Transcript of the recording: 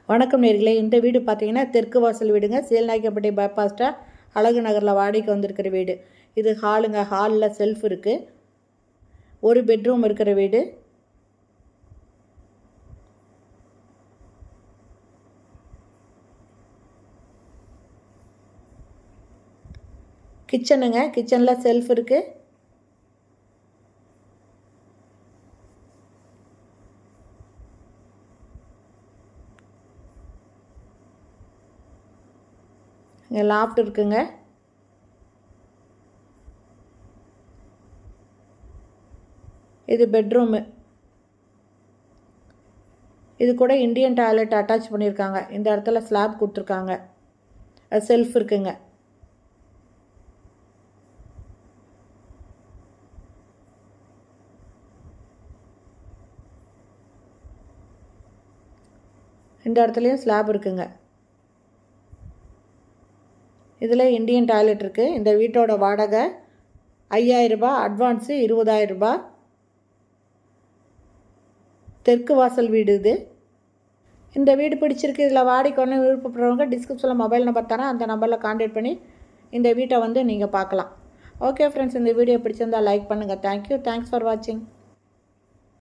வணக்கம் நேர்களே இந்த வீடு பார்த்தீங்கன்னா தெற்கு வாசல் வீடுங்க சேல்நாயக்கப்பட்டி பைபாஸ்டா அழகு நகரில் வாடகைக்கு வந்திருக்கிற வீடு இது ஹாலுங்க ஹாலில் செல்ஃப் இருக்குது ஒரு பெட்ரூம் இருக்கிற வீடு கிச்சனுங்க கிச்சனில் செல்ஃப் இருக்குது இங்கே லாஃப்ட் இருக்குங்க இது பெட்ரூமு இது கூட இந்தியன் டாய்லெட் அட்டாச் பண்ணியிருக்காங்க இந்த இடத்துல ஸ்லாப் கொடுத்துருக்காங்க அது செல்ஃப் இருக்குங்க இந்த இடத்துலையும் ஸ்லாப் இருக்குங்க இதில் இந்தியன் டாய்லெட் இருக்குது இந்த வீட்டோட வாடகை ஐயாயிரரூபா அட்வான்ஸு இருபதாயிரரூபா தெற்கு வாசல் வீடு இது இந்த வீடு பிடிச்சிருக்கு இதில் வாடகைக்கு ஒன்று விருப்பப்படுறவங்க டிஸ்கிரிப்ஷனில் மொபைல் நம்பர் தரேன் அந்த நம்பரில் கான்டாக்ட் பண்ணி இந்த வீட்டை வந்து நீங்கள் பார்க்கலாம் ஓகே ஃப்ரெண்ட்ஸ் இந்த வீடியோ பிடிச்சிருந்தால் லைக் பண்ணுங்கள் தேங்க்யூ தேங்க்ஸ் ஃபார் வாட்சிங்